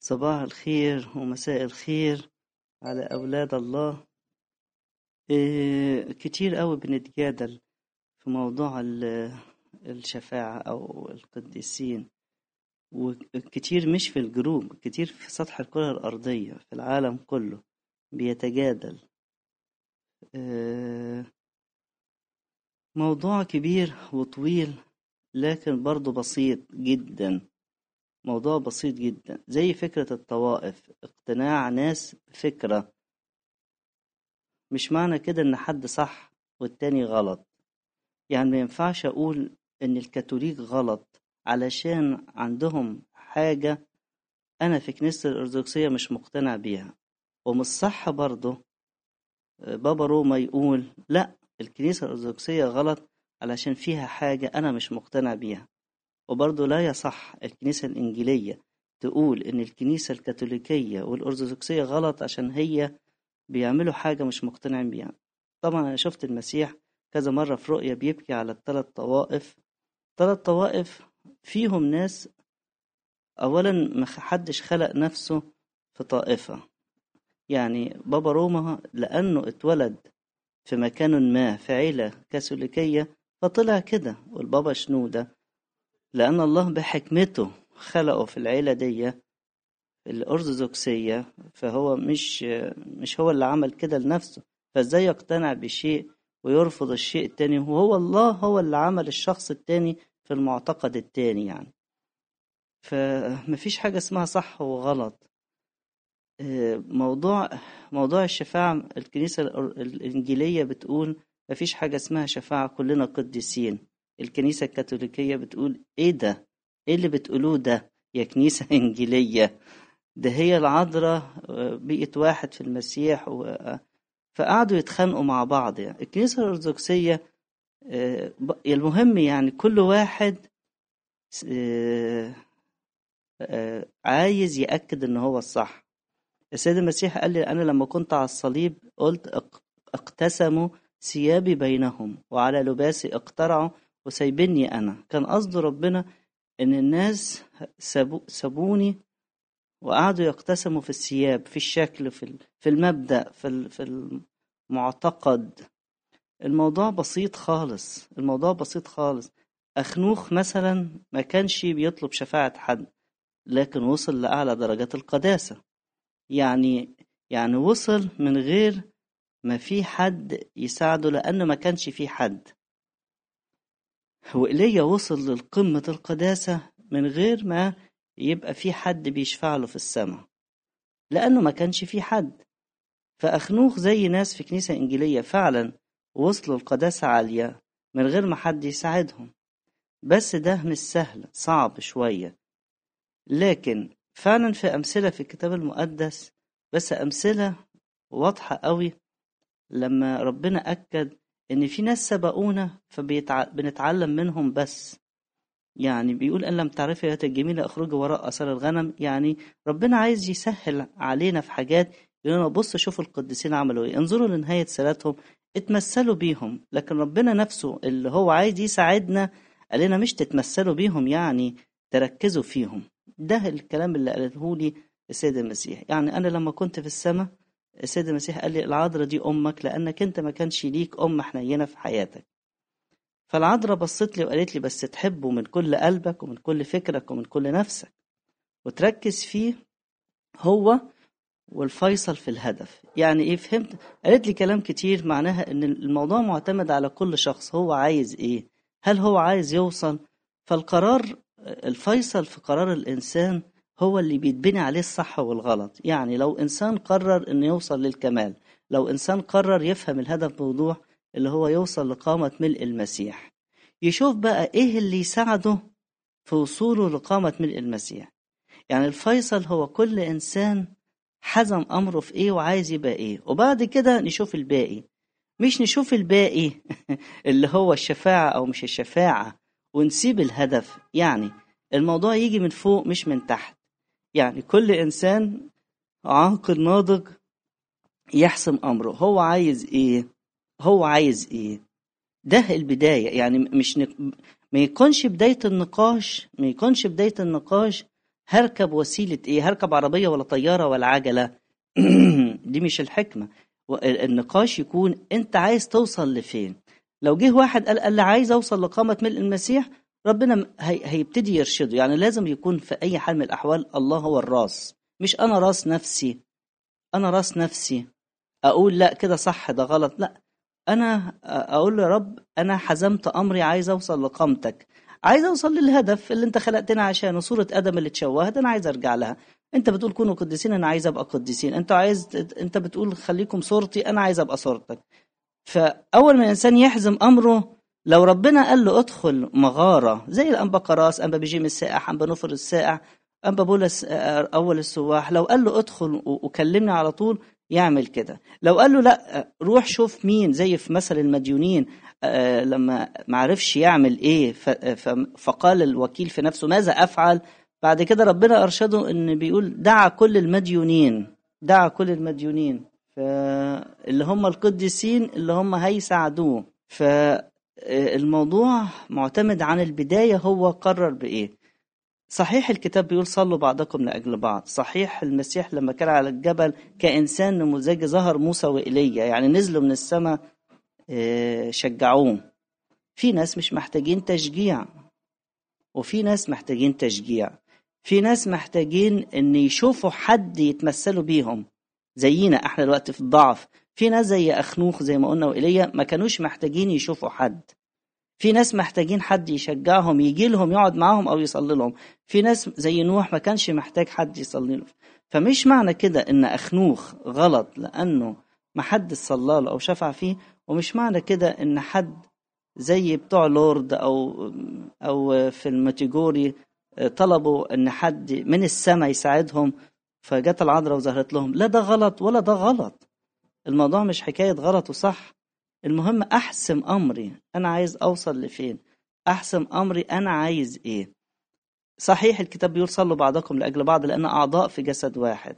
صباح الخير ومساء الخير على أولاد الله إيه كتير قوي بنتجادل في موضوع ال- الشفاعة أو القديسين وكتير مش في الجروب كتير في سطح الكرة الأرضية في العالم كله بيتجادل إيه موضوع كبير وطويل لكن برضه بسيط جدا موضوع بسيط جدا زي فكرة الطوائف اقتناع ناس بفكرة مش معنى كده ان حد صح والتاني غلط يعني ما ينفعش اقول ان الكاثوليك غلط علشان عندهم حاجة انا في كنيسة الارثوذكسية مش مقتنع بيها ومش صح برضه بابا روما يقول لا الكنيسة الارثوذكسية غلط علشان فيها حاجة انا مش مقتنع بيها وبرضه لا يصح الكنيسة الإنجيلية تقول إن الكنيسة الكاثوليكية والأرثوذكسية غلط عشان هي بيعملوا حاجة مش مقتنعين بيها طبعا أنا شفت المسيح كذا مرة في رؤية بيبكي على الثلاث طوائف ثلاث طوائف فيهم ناس أولا ما حدش خلق نفسه في طائفة يعني بابا روما لأنه اتولد في مكان ما في عيلة كاثوليكية فطلع كده والبابا شنودة لأن الله بحكمته خلقه في العيلة دي الأرثوذكسية فهو مش مش هو اللي عمل كده لنفسه فازاي يقتنع بشيء ويرفض الشيء التاني وهو الله هو اللي عمل الشخص التاني في المعتقد التاني يعني فمفيش حاجة اسمها صح وغلط موضوع موضوع الشفاعة الكنيسة الإنجيلية بتقول مفيش حاجة اسمها شفاعة كلنا قديسين الكنيسة الكاثوليكية بتقول ايه ده ايه اللي بتقولوه ده يا كنيسة انجيلية ده هي العذراء بقت واحد في المسيح و... فقعدوا يتخانقوا مع بعض يعني الكنيسة الأرثوذكسية المهم يعني كل واحد عايز يأكد إن هو الصح السيد المسيح قال لي أنا لما كنت على الصليب قلت اقتسموا ثيابي بينهم وعلى لباسي اقترعوا وسايبني أنا كان قصد ربنا إن الناس سابو سابوني وقعدوا يقتسموا في الثياب في الشكل في في المبدأ في في المعتقد الموضوع بسيط خالص الموضوع بسيط خالص أخنوخ مثلا ما كانش بيطلب شفاعة حد لكن وصل لأعلى درجات القداسة يعني يعني وصل من غير ما في حد يساعده لأنه ما كانش في حد وإيليا وصل لقمة القداسة من غير ما يبقى في حد بيشفع له في السماء لأنه ما كانش في حد فأخنوخ زي ناس في كنيسة إنجيلية فعلا وصلوا لقداسة عالية من غير ما حد يساعدهم بس ده مش سهل صعب شوية لكن فعلا في أمثلة في الكتاب المقدس بس أمثلة واضحة قوي لما ربنا أكد إن في ناس سبقونا فبنتعلم منهم بس يعني بيقول أن لم تعرفي يا الجميلة اخرجي وراء أثار الغنم يعني ربنا عايز يسهل علينا في حاجات يقول لنا بص شوفوا القديسين عملوا ايه انظروا لنهاية صلاتهم اتمثلوا بيهم لكن ربنا نفسه اللي هو عايز يساعدنا قال لنا مش تتمثلوا بيهم يعني تركزوا فيهم ده الكلام اللي قاله لي السيد المسيح يعني أنا لما كنت في السماء السيد المسيح قال لي العذراء دي أمك لأنك أنت ما كانش ليك أم حنينة في حياتك فالعذراء بصت لي وقالت لي بس تحبه من كل قلبك ومن كل فكرك ومن كل نفسك وتركز فيه هو والفيصل في الهدف يعني ايه فهمت قالت لي كلام كتير معناها ان الموضوع معتمد على كل شخص هو عايز ايه هل هو عايز يوصل فالقرار الفيصل في قرار الانسان هو اللي بيتبني عليه الصح والغلط يعني لو انسان قرر انه يوصل للكمال لو انسان قرر يفهم الهدف بوضوح اللي هو يوصل لقامة ملء المسيح يشوف بقى ايه اللي يساعده في وصوله لقامة ملء المسيح يعني الفيصل هو كل انسان حزم امره في ايه وعايز يبقى ايه وبعد كده نشوف الباقي مش نشوف الباقي اللي هو الشفاعة او مش الشفاعة ونسيب الهدف يعني الموضوع يجي من فوق مش من تحت يعني كل انسان عاقل ناضج يحسم امره هو عايز ايه هو عايز ايه ده البدايه يعني مش نك... ما يكونش بدايه النقاش ما يكونش بدايه النقاش هركب وسيلة إيه هركب عربية ولا طيارة ولا عجلة دي مش الحكمة النقاش يكون أنت عايز توصل لفين لو جه واحد قال قال لي عايز أوصل لقامة ملء المسيح ربنا هي هيبتدي يرشده يعني لازم يكون في أي حال من الأحوال الله هو الراس مش أنا راس نفسي أنا راس نفسي أقول لا كده صح ده غلط لا أنا أقول له يا رب أنا حزمت أمري عايز أوصل لقامتك عايز أوصل للهدف اللي أنت خلقتنا عشانه صورة آدم اللي اتشوهت أنا عايز أرجع لها أنت بتقول كونوا قديسين أنا عايز أبقى قديسين أنت عايز أنت بتقول خليكم صورتي أنا عايز أبقى صورتك فأول ما الإنسان يحزم أمره لو ربنا قال له ادخل مغارة زي الأنبا قراص أنبا بيجيم السائح أنبا نفر السائح أنبا بولس أول السواح لو قال له ادخل وكلمني على طول يعمل كده لو قال له لا روح شوف مين زي في مثل المديونين لما ما عرفش يعمل ايه فقال الوكيل في نفسه ماذا افعل بعد كده ربنا ارشده ان بيقول دعا كل المديونين دعا كل المديونين فاللي هم القديسين اللي هم هيساعدوه فالموضوع معتمد عن البدايه هو قرر بايه صحيح الكتاب بيقول صلوا بعضكم لأجل بعض صحيح المسيح لما كان على الجبل كإنسان نموذجي ظهر موسى وإيليا يعني نزلوا من السماء شجعوه في ناس مش محتاجين تشجيع وفي ناس محتاجين تشجيع في ناس محتاجين ان يشوفوا حد يتمثلوا بيهم زينا احنا دلوقتي في الضعف في ناس زي اخنوخ زي ما قلنا وايليا ما كانوش محتاجين يشوفوا حد في ناس محتاجين حد يشجعهم يجي لهم يقعد معاهم او يصلي لهم في ناس زي نوح ما كانش محتاج حد يصلي له فمش معنى كده ان اخنوخ غلط لانه ما حد صلى له او شفع فيه ومش معنى كده ان حد زي بتوع لورد او او في الماتيجوري طلبوا ان حد من السماء يساعدهم فجت العذراء وظهرت لهم لا ده غلط ولا ده غلط الموضوع مش حكايه غلط وصح المهم احسم امري انا عايز اوصل لفين احسم امري انا عايز ايه صحيح الكتاب بيقول صلوا بعضكم لاجل بعض لان اعضاء في جسد واحد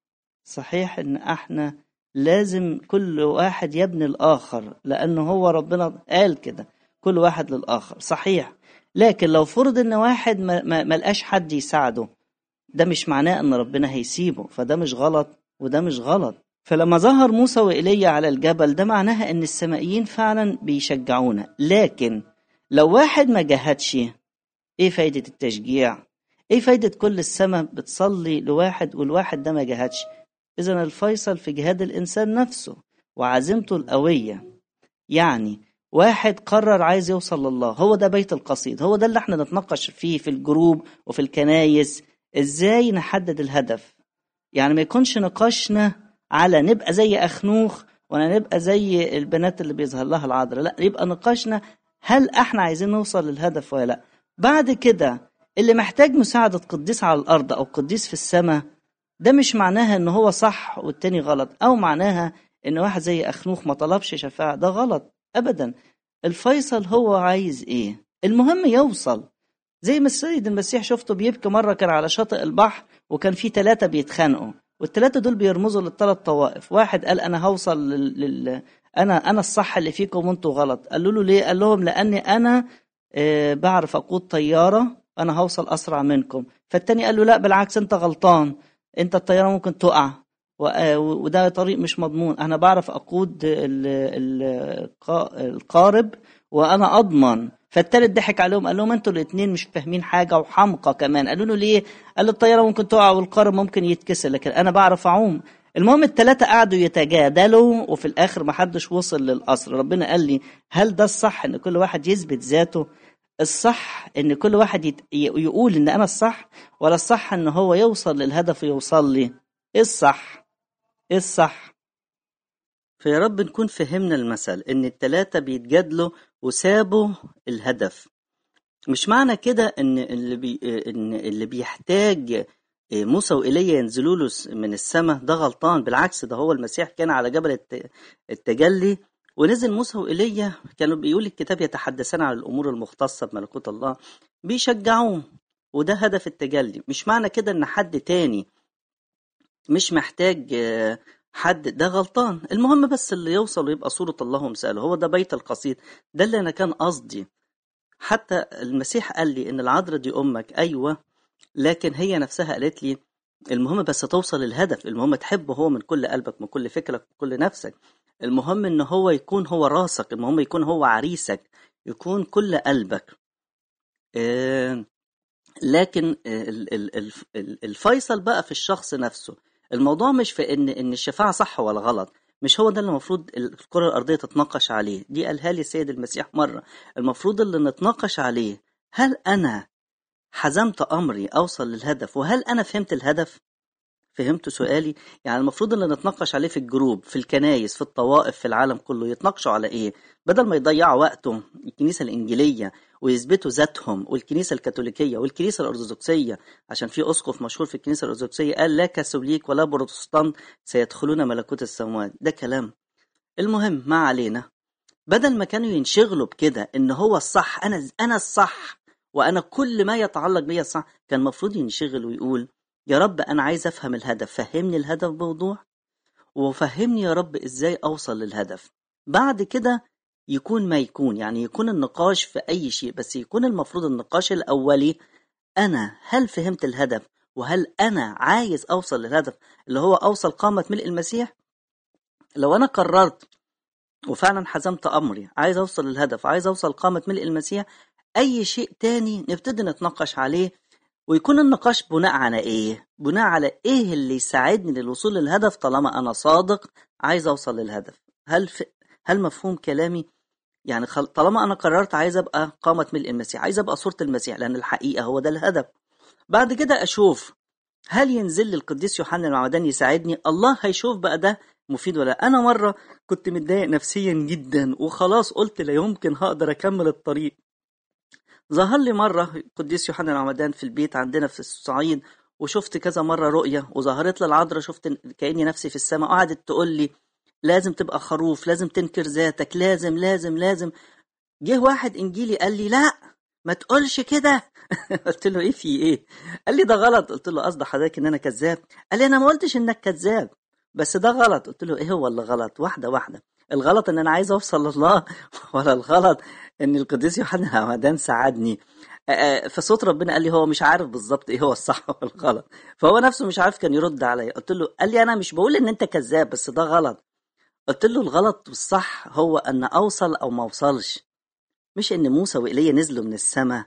صحيح ان احنا لازم كل واحد يبني الاخر لانه هو ربنا قال كده كل واحد للاخر صحيح لكن لو فرض ان واحد ما, ما, ما لقاش حد يساعده ده مش معناه ان ربنا هيسيبه فده مش غلط وده مش غلط فلما ظهر موسى وإيليا على الجبل ده معناها ان السمائيين فعلا بيشجعونا لكن لو واحد ما جهدش ايه فايدة التشجيع ايه فايدة كل السماء بتصلي لواحد والواحد ده ما جهدش اذا الفيصل في جهاد الانسان نفسه وعزيمته القوية يعني واحد قرر عايز يوصل لله هو ده بيت القصيد هو ده اللي احنا نتناقش فيه في الجروب وفي الكنايس ازاي نحدد الهدف يعني ما يكونش نقاشنا على نبقى زي اخنوخ ولا نبقى زي البنات اللي بيظهر لها العذراء لا يبقى نقاشنا هل احنا عايزين نوصل للهدف ولا لا بعد كده اللي محتاج مساعدة قديس على الأرض أو قديس في السماء ده مش معناها إن هو صح والتاني غلط أو معناها إن واحد زي أخنوخ ما طلبش شفاعة ده غلط أبدا الفيصل هو عايز إيه المهم يوصل زي ما السيد المسيح شفته بيبكي مرة كان على شاطئ البحر وكان في ثلاثة بيتخانقوا والثلاثة دول بيرمزوا للثلاث طوائف واحد قال أنا هوصل لل... لل... أنا أنا الصح اللي فيكم وأنتوا غلط قالوا له ليه قال لهم لأني أنا آه بعرف أقود طيارة أنا هوصل أسرع منكم فالتاني قال له لا بالعكس أنت غلطان أنت الطيارة ممكن تقع وده طريق مش مضمون أنا بعرف أقود القارب وأنا أضمن فالتالت ضحك عليهم قال لهم انتوا الاثنين مش فاهمين حاجه وحمقى كمان قالوا له ليه؟ قال له الطياره ممكن تقع والقارب ممكن يتكسر لكن انا بعرف اعوم المهم الثلاثه قعدوا يتجادلوا وفي الاخر ما حدش وصل للقصر ربنا قال لي هل ده الصح ان كل واحد يثبت ذاته الصح ان كل واحد يت... يقول ان انا الصح ولا الصح ان هو يوصل للهدف ويوصل لي ايه الصح ايه الصح فيا رب نكون فهمنا المثل ان التلاتة بيتجادلوا وسابوا الهدف مش معنى كده ان اللي بي ان اللي بيحتاج موسى وإيليا ينزلوا له من السماء ده غلطان بالعكس ده هو المسيح كان على جبل التجلي ونزل موسى وإيليا كانوا بيقول الكتاب يتحدثان عن الأمور المختصة بملكوت الله بيشجعوه وده هدف التجلي مش معنى كده إن حد تاني مش محتاج حد ده غلطان المهم بس اللي يوصل ويبقى صورة الله ومثاله هو ده بيت القصيد ده اللي أنا كان قصدي حتى المسيح قال لي إن العذراء دي أمك أيوة لكن هي نفسها قالت لي المهم بس توصل للهدف المهم تحبه هو من كل قلبك من كل فكرك من كل نفسك المهم ان هو يكون هو راسك المهم يكون هو عريسك يكون كل قلبك آه، لكن ال- ال- ال- ال- الفيصل بقى في الشخص نفسه الموضوع مش في ان ان الشفاعه صح ولا غلط مش هو ده اللي المفروض الكره الارضيه تتناقش عليه دي قالها لي السيد المسيح مره المفروض اللي نتناقش عليه هل انا حزمت امري اوصل للهدف وهل انا فهمت الهدف فهمت سؤالي يعني المفروض اللي نتناقش عليه في الجروب في الكنايس في الطوائف في العالم كله يتناقشوا على ايه بدل ما يضيعوا وقته الكنيسة الإنجيلية ويثبتوا ذاتهم والكنيسة الكاثوليكية والكنيسة الأرثوذكسية عشان في أسقف مشهور في الكنيسة الأرثوذكسية قال لا كاثوليك ولا بروتستانت سيدخلون ملكوت السماوات ده كلام المهم ما علينا بدل ما كانوا ينشغلوا بكده ان هو الصح انا انا الصح وانا كل ما يتعلق بيا الصح كان المفروض ينشغل ويقول يا رب انا عايز افهم الهدف فهمني الهدف بوضوح وفهمني يا رب ازاي اوصل للهدف بعد كده يكون ما يكون يعني يكون النقاش في اي شيء بس يكون المفروض النقاش الاولي انا هل فهمت الهدف وهل انا عايز اوصل للهدف اللي هو اوصل قامة ملء المسيح لو انا قررت وفعلا حزمت امري عايز اوصل للهدف عايز اوصل قامة ملء المسيح اي شيء تاني نبتدي نتناقش عليه ويكون النقاش بناء على ايه بناء على ايه اللي يساعدني للوصول للهدف طالما انا صادق عايز اوصل للهدف هل ف... هل مفهوم كلامي يعني خل... طالما انا قررت عايز ابقى قامة ملء المسيح عايز ابقى صورة المسيح لان الحقيقة هو ده الهدف بعد كده اشوف هل ينزل لي القديس يوحنا المعمدان يساعدني الله هيشوف بقى ده مفيد ولا انا مره كنت متضايق نفسيا جدا وخلاص قلت لا يمكن هقدر اكمل الطريق ظهر لي مره القديس يوحنا المعمدان في البيت عندنا في الصعيد وشفت كذا مره رؤيه وظهرت لي العذراء شفت كاني نفسي في السماء قعدت تقول لي لازم تبقى خروف لازم تنكر ذاتك لازم لازم لازم جه واحد انجيلي قال لي لا ما تقولش كده قلت له ايه في ايه قال لي ده غلط قلت له قصد حضرتك ان انا كذاب قال لي انا ما قلتش انك كذاب بس ده غلط قلت له ايه هو اللي غلط واحده واحده الغلط ان انا عايز اوصل لله ولا الغلط ان القديس يوحنا الهمدان ساعدني فصوت ربنا قال لي هو مش عارف بالظبط ايه هو الصح والغلط فهو نفسه مش عارف كان يرد عليا قلت له قال لي انا مش بقول ان انت كذاب بس ده غلط قلت له الغلط والصح هو ان اوصل او ما اوصلش مش ان موسى وايليا نزلوا من السماء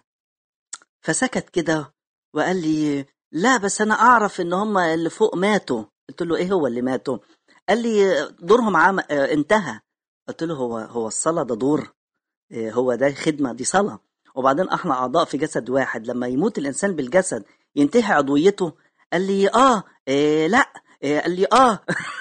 فسكت كده وقال لي لا بس انا اعرف ان هم اللي فوق ماتوا قلت له ايه هو اللي ماتوا قال لي دورهم عام اه انتهى قلت له هو هو الصلاه ده دور اه هو ده خدمه دي صلاه وبعدين احنا اعضاء في جسد واحد لما يموت الانسان بالجسد ينتهي عضويته قال لي اه, إيه لا إيه قال لي اه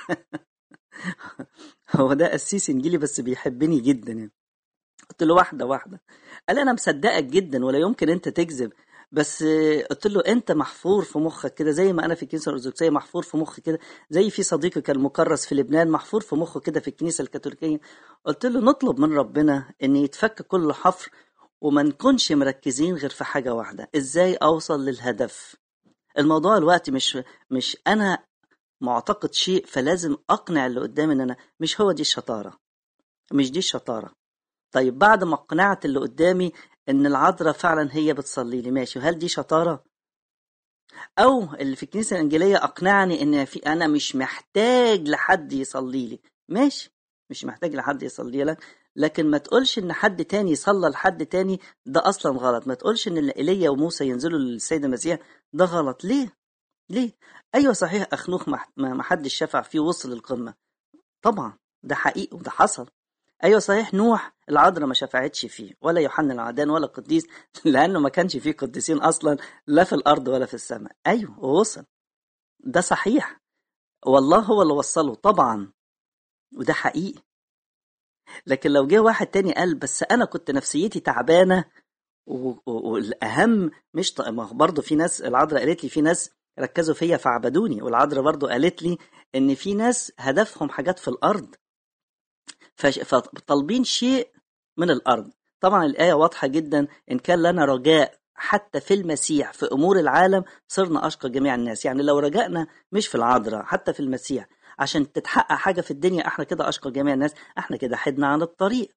هو ده قسيس انجيلي بس بيحبني جدا يعني قلت له واحده واحده قال انا مصدقك جدا ولا يمكن انت تكذب بس قلت له انت محفور في مخك كده زي ما انا في الكنيسه الارثوذكسيه محفور في مخي كده زي في صديقي كان مكرس في لبنان محفور في مخه كده في الكنيسه الكاثوليكيه قلت له نطلب من ربنا ان يتفك كل حفر وما نكونش مركزين غير في حاجه واحده ازاي اوصل للهدف الموضوع الوقت مش مش انا معتقد شيء فلازم اقنع اللي قدامي ان انا مش هو دي الشطاره مش دي الشطاره طيب بعد ما اقنعت اللي قدامي ان العذراء فعلا هي بتصلي لي ماشي وهل دي شطاره او اللي في الكنيسه الانجيليه اقنعني ان في انا مش محتاج لحد يصلي لي ماشي مش محتاج لحد يصلي لك لكن ما تقولش ان حد تاني يصلى لحد تاني ده اصلا غلط ما تقولش ان ايليا وموسى ينزلوا للسيد المسيح ده غلط ليه ليه ايوه صحيح اخنوخ ما حدش شفع فيه وصل للقمه طبعا ده حقيقي وده حصل ايوه صحيح نوح العذراء ما شفعتش فيه ولا يوحنا العدان ولا القديس لانه ما كانش فيه قديسين اصلا لا في الارض ولا في السماء ايوه ووصل ده صحيح والله هو اللي وصله طبعا وده حقيقي لكن لو جه واحد تاني قال بس انا كنت نفسيتي تعبانه والاهم مش ط... برضه في ناس العذراء قالت لي في ناس ركزوا فيا فعبدوني والعذراء برضه قالت لي ان في ناس هدفهم حاجات في الارض فطالبين شيء من الارض طبعا الايه واضحه جدا ان كان لنا رجاء حتى في المسيح في امور العالم صرنا اشقى جميع الناس يعني لو رجائنا مش في العذراء حتى في المسيح عشان تتحقق حاجه في الدنيا احنا كده اشقى جميع الناس احنا كده حدنا عن الطريق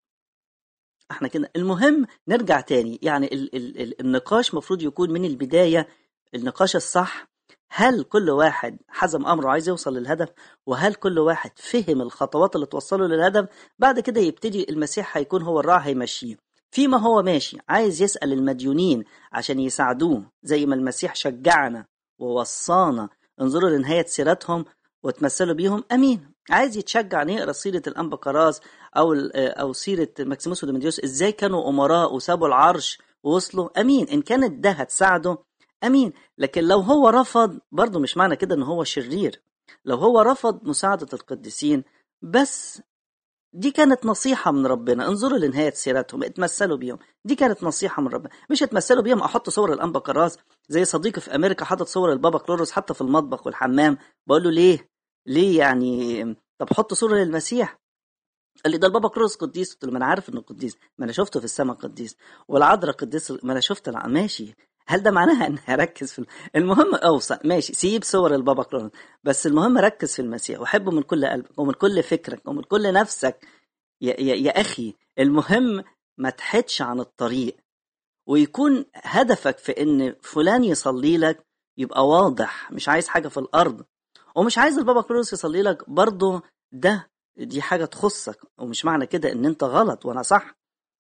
احنا كده المهم نرجع تاني يعني ال ال ال النقاش مفروض يكون من البدايه النقاش الصح هل كل واحد حزم امره عايز يوصل للهدف وهل كل واحد فهم الخطوات اللي توصله للهدف بعد كده يبتدي المسيح هيكون هو الراعي هيمشيه فيما هو ماشي عايز يسأل المديونين عشان يساعدوه زي ما المسيح شجعنا ووصانا انظروا لنهاية سيرتهم وتمثلوا بيهم امين عايز يتشجع ان يقرا سيره الانبا كراس او او سيره ماكسيموس وديمديوس ازاي كانوا امراء وسابوا العرش ووصلوا امين ان كانت ده هتساعده امين لكن لو هو رفض برضه مش معنى كده ان هو شرير لو هو رفض مساعده القديسين بس دي كانت نصيحة من ربنا انظروا لنهاية سيرتهم اتمثلوا بيهم دي كانت نصيحة من ربنا مش اتمثلوا بيهم احط صور الانبا كراس زي صديقي في امريكا حاطط صور البابا كلورس حتى في المطبخ والحمام بقول له ليه ليه يعني طب حط صورة للمسيح قال لي ده البابا كلورس قديس قلت له ما انا عارف انه قديس ما انا شفته في السماء قديس والعذراء قديس ما انا شفت ماشي هل ده معناها ان اركز في المهم اوصل ماشي سيب صور البابا كلورس بس المهم ركز في المسيح وحبه من كل قلبك ومن كل فكرك ومن كل نفسك يا, يا, يا اخي المهم ما تحدش عن الطريق ويكون هدفك في ان فلان يصلي لك يبقى واضح مش عايز حاجه في الارض ومش عايز البابا كلورس يصلي لك برضه ده دي حاجه تخصك ومش معنى كده ان انت غلط وانا صح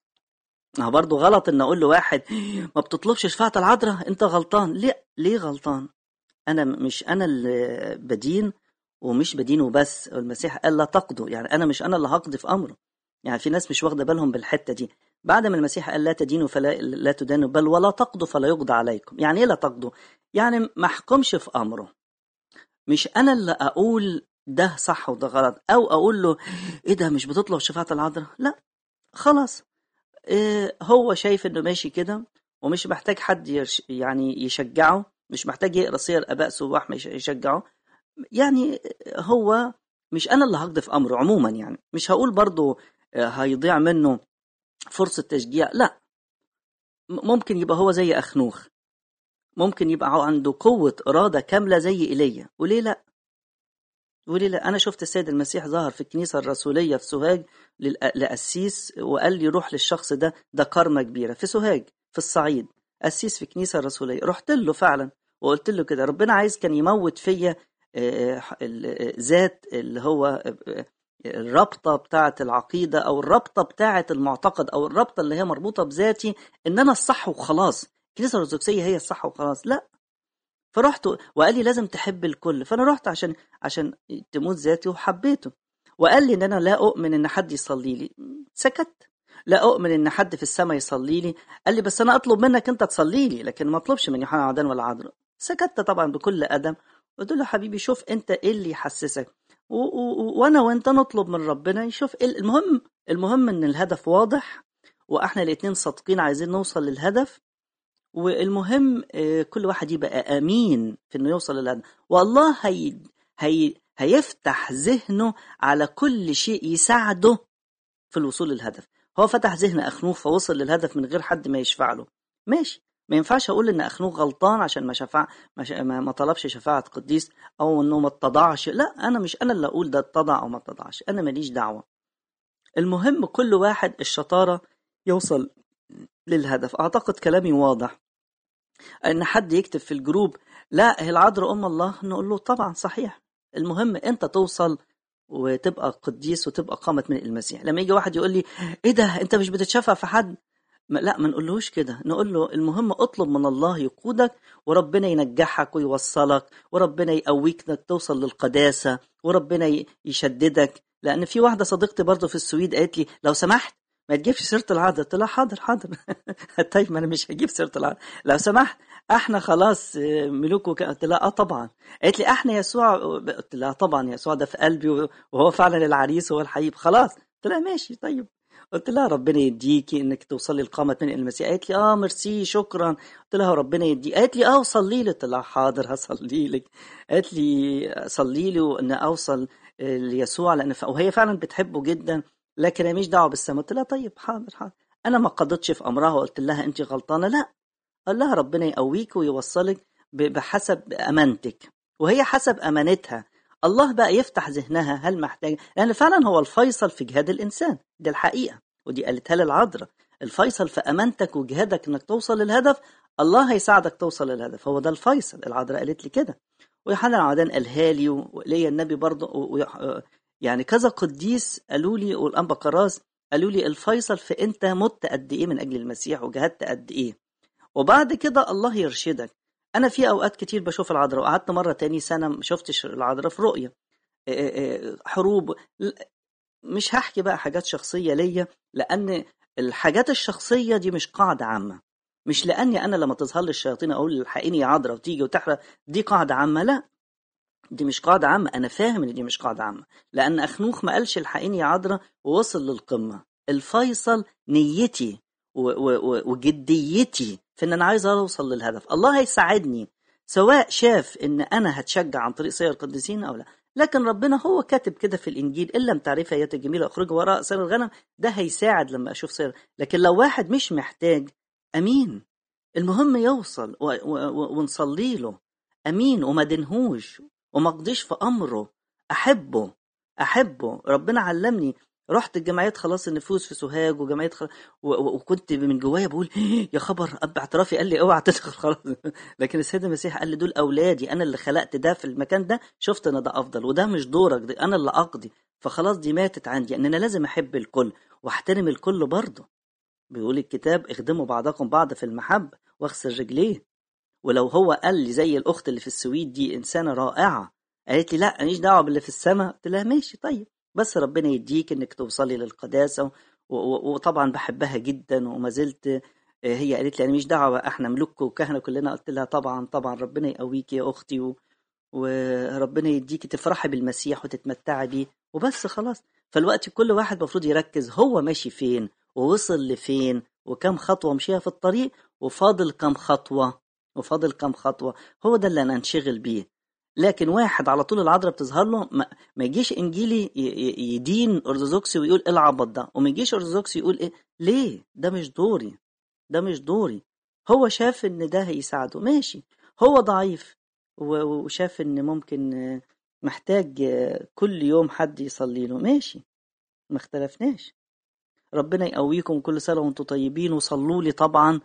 ما برضه غلط ان اقول لواحد ما بتطلبش شفاعه العذراء انت غلطان ليه ليه غلطان انا مش انا اللي بدين ومش بدينه بس المسيح قال لا تقضوا يعني انا مش انا اللي هقضي في امره يعني في ناس مش واخده بالهم بالحته دي بعد ما المسيح قال لا تدينوا فلا لا تدانوا بل ولا تقضوا فلا يقضى عليكم يعني ايه لا تقضوا يعني ما احكمش في امره مش انا اللي اقول ده صح وده غلط او اقول له ايه ده مش بتطلب شفاعه العذراء لا خلاص إيه هو شايف انه ماشي كده ومش محتاج حد يرش يعني يشجعه مش محتاج يقرا سير اباء سواح يشجعه يعني هو مش انا اللي هقضي في امره عموما يعني مش هقول برضه هيضيع منه فرصه تشجيع لا ممكن يبقى هو زي اخنوخ ممكن يبقى عنده قوة إرادة كاملة زي إيليا وليه لا وليه لا أنا شفت السيد المسيح ظهر في الكنيسة الرسولية في سوهاج لأسيس وقال لي روح للشخص ده ده كرمة كبيرة في سوهاج في الصعيد أسيس في كنيسة رسولية رحت له فعلا وقلت له كده ربنا عايز كان يموت فيا ذات اللي هو الرابطة بتاعة العقيدة أو الرابطة بتاعة المعتقد أو الرابطة اللي هي مربوطة بذاتي إن أنا الصح وخلاص الكنيسة الأرثوذكسية هي الصح وخلاص لا فرحت وقال لي لازم تحب الكل فأنا رحت عشان عشان تموت ذاتي وحبيته وقال لي إن أنا لا أؤمن إن حد يصلي لي سكت لا أؤمن إن حد في السماء يصلي لي قال لي بس أنا أطلب منك أنت تصلي لي لكن ما أطلبش من يوحنا عدن ولا عذراء سكت طبعا بكل أدب قلت له حبيبي شوف أنت إيه اللي يحسسك وانا وانت نطلب من ربنا يشوف إيه المهم المهم ان الهدف واضح واحنا الاتنين صادقين عايزين نوصل للهدف والمهم كل واحد يبقى امين في انه يوصل للهدف والله هي هي هيفتح ذهنه على كل شيء يساعده في الوصول للهدف هو فتح ذهن اخنوخ فوصل للهدف من غير حد ما يشفع له ماشي ما ينفعش اقول ان اخنوخ غلطان عشان ما شفع ما, ش... ما طلبش شفاعه قديس او انه ما اتضعش لا انا مش انا اللي اقول ده اتضع او ما اتضعش انا ماليش دعوه المهم كل واحد الشطاره يوصل للهدف اعتقد كلامي واضح ان حد يكتب في الجروب لا هي العذراء ام الله نقول له طبعا صحيح المهم انت توصل وتبقى قديس وتبقى قامت من المسيح لما يجي واحد يقول لي ايه ده انت مش بتتشفع في حد لا ما نقولهوش كده نقول له المهم اطلب من الله يقودك وربنا ينجحك ويوصلك وربنا يقويك انك توصل للقداسة وربنا يشددك لأن في واحدة صديقتي برضه في السويد قالت لي لو سمحت ما تجيبش سيرة العذراء قلت لها حاضر حاضر طيب ما أنا مش هجيب سيرة العذراء لو سمحت احنا خلاص ملوك وك... قلت لها اه طبعا قالت لي احنا يسوع قلت لها طبعا يسوع ده في قلبي وهو فعلا العريس وهو الحبيب خلاص قلت لها ماشي طيب قلت لها ربنا يديكي انك توصلي لقامة من المسيح قالت لي اه ميرسي شكرا قلت لها ربنا يديك قالت لي اه صلي لي قلت لها حاضر هصلي لك قالت لي صلي لي وان اوصل ليسوع لان ف... وهي فعلا بتحبه جدا لكن انا مش دعوه بالسماء قلت لها طيب حاضر حاضر انا ما قضيتش في امرها وقلت لها انت غلطانه لا قال لها ربنا يقويك ويوصلك بحسب امانتك وهي حسب امانتها الله بقى يفتح ذهنها هل محتاج لان فعلا هو الفيصل في جهاد الانسان دي الحقيقه ودي قالتها لي العذراء الفيصل في امانتك وجهادك انك توصل للهدف الله هيساعدك توصل للهدف هو ده الفيصل العذراء قالت لي كده ويوحنا العمدان قالها لي وليا النبي برضه و... و... يعني كذا قديس قالوا لي والانبا كراس قالوا لي الفيصل في انت مت قد ايه من اجل المسيح وجهدت قد ايه وبعد كده الله يرشدك انا في اوقات كتير بشوف العذراء وقعدت مره تاني سنه ما شفتش العذراء في رؤيه حروب مش هحكي بقى حاجات شخصيه ليا لان الحاجات الشخصيه دي مش قاعده عامه مش لاني انا لما تظهر لي الشياطين اقول الحقيني يا عذراء وتيجي وتحرق دي قاعده عامه لا دي مش قاعدة عامة أنا فاهم إن دي مش قاعدة عامة لأن أخنوخ ما قالش الحقيني يا عذراء ووصل للقمة الفيصل نيتي وجديتي في ان انا عايز اوصل للهدف الله هيساعدني سواء شاف ان انا هتشجع عن طريق سير القديسين او لا لكن ربنا هو كاتب كده في الانجيل ان لم تعرفها ايات الجميله اخرج وراء سير الغنم ده هيساعد لما اشوف سير لكن لو واحد مش محتاج امين المهم يوصل ونصلي له امين وما دنهوش وما اقضيش في امره احبه احبه ربنا علمني رحت الجمعيات خلاص النفوس في سوهاج وجمعيه خلاص وكنت من جوايا بقول يا خبر اب اعترافي قال لي اوعى تدخل خلاص لكن السيد المسيح قال لي دول اولادي انا اللي خلقت ده في المكان ده شفت ان ده افضل وده مش دورك ده انا اللي اقضي فخلاص دي ماتت عندي ان انا لازم احب الكل واحترم الكل برضه بيقول الكتاب اخدموا بعضكم بعض في المحبه واغسل رجليه ولو هو قال لي زي الاخت اللي في السويد دي انسانه رائعه قالت لي لا ماليش دعوه باللي في السماء قلت لها ماشي طيب بس ربنا يديك انك توصلي للقداسه وطبعا بحبها جدا وما زلت هي قالت لي انا مش دعوه احنا ملوك وكهنه كلنا قلت لها طبعا طبعا ربنا يقويكي يا اختي و... وربنا يديكي تفرحي بالمسيح وتتمتعي بيه وبس خلاص فالوقت كل واحد المفروض يركز هو ماشي فين ووصل لفين وكم خطوه مشيها في الطريق وفاضل كم خطوه وفاضل كم خطوه هو ده اللي انا انشغل بيه لكن واحد على طول العذراء بتظهر له ما, ما يجيش انجيلي يدين ارثوذكسي ويقول ايه العبط ده وما يجيش ارثوذكسي يقول ايه ليه ده مش دوري ده مش دوري هو شاف ان ده هيساعده ماشي هو ضعيف وشاف ان ممكن محتاج كل يوم حد يصلي له ماشي ما اختلفناش ربنا يقويكم كل سنه وانتم طيبين وصلوا لي طبعا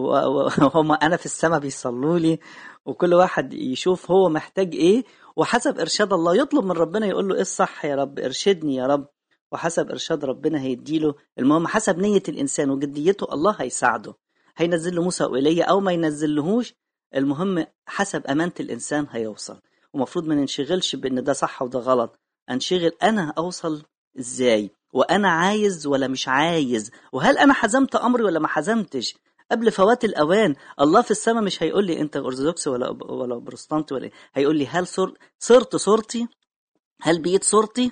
وهم انا في السماء بيصلوا لي وكل واحد يشوف هو محتاج ايه وحسب ارشاد الله يطلب من ربنا يقول له ايه الصح يا رب ارشدني يا رب وحسب ارشاد ربنا هيديله المهم حسب نيه الانسان وجديته الله هيساعده هينزل له موسى وايليا او ما ينزلهوش المهم حسب امانه الانسان هيوصل ومفروض ما ننشغلش بان ده صح وده غلط انشغل انا اوصل ازاي وانا عايز ولا مش عايز وهل انا حزمت امري ولا ما حزمتش قبل فوات الاوان الله في السماء مش هيقول لي انت ارثوذكس ولا ولا بروتستانتي ولا ايه هيقول لي هل صر... صرت صورتي هل بقيت صورتي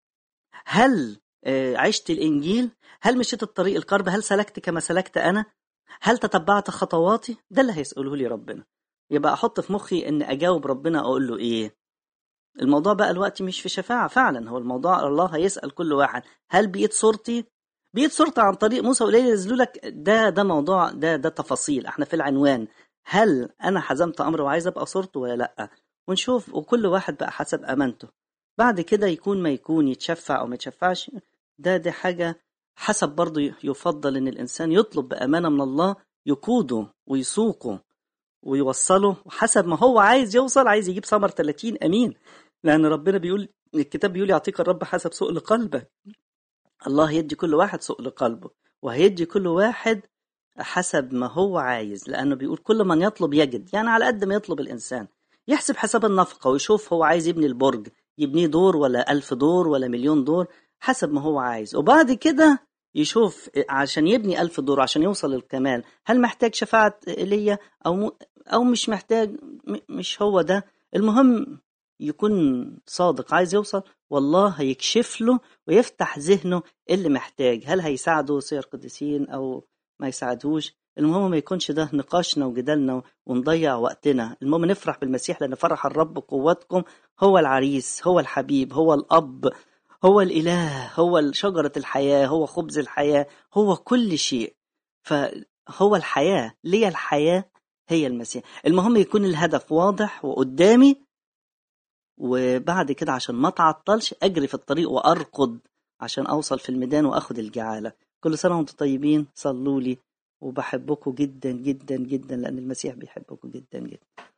هل عشت الانجيل هل مشيت الطريق القرب هل سلكت كما سلكت انا هل تتبعت خطواتي ده اللي هيساله لي ربنا يبقى احط في مخي ان اجاوب ربنا اقول له ايه الموضوع بقى الوقت مش في شفاعة فعلا هو الموضوع الله هيسأل كل واحد هل بقيت صورتي بقيت صورتي عن طريق موسى وإليه ينزلوا لك ده ده موضوع ده ده تفاصيل احنا في العنوان هل انا حزمت امر وعايز ابقى صورته ولا لا ونشوف وكل واحد بقى حسب امانته بعد كده يكون ما يكون يتشفع او ما يتشفعش ده دي حاجة حسب برضه يفضل ان الانسان يطلب بامانة من الله يقوده ويسوقه ويوصله وحسب ما هو عايز يوصل عايز يجيب ثمر 30 امين لان ربنا بيقول الكتاب بيقول يعطيك الرب حسب سؤل قلبك الله يدي كل واحد سؤل قلبه وهيدي كل واحد حسب ما هو عايز لأنه بيقول كل من يطلب يجد يعني على قد ما يطلب الإنسان يحسب حسب النفقة ويشوف هو عايز يبني البرج يبنيه دور ولا ألف دور ولا مليون دور حسب ما هو عايز وبعد كده يشوف عشان يبني ألف دور عشان يوصل للكمال هل محتاج شفاعة إيليا أو م... أو مش محتاج م... مش هو ده المهم يكون صادق عايز يوصل والله هيكشف له ويفتح ذهنه اللي محتاج هل هيساعده سير قديسين او ما يساعدوش المهم ما يكونش ده نقاشنا وجدالنا ونضيع وقتنا المهم نفرح بالمسيح لان فرح الرب قوتكم هو العريس هو الحبيب هو الاب هو الاله هو شجره الحياه هو خبز الحياه هو كل شيء فهو الحياه ليه الحياه هي المسيح المهم يكون الهدف واضح وقدامي وبعد كده عشان ما تعطلش اجري في الطريق وارقد عشان اوصل في الميدان واخد الجعاله كل سنه وانتم طيبين صلوا لي وبحبكم جدا جدا جدا لأن المسيح بيحبكم جدا جدا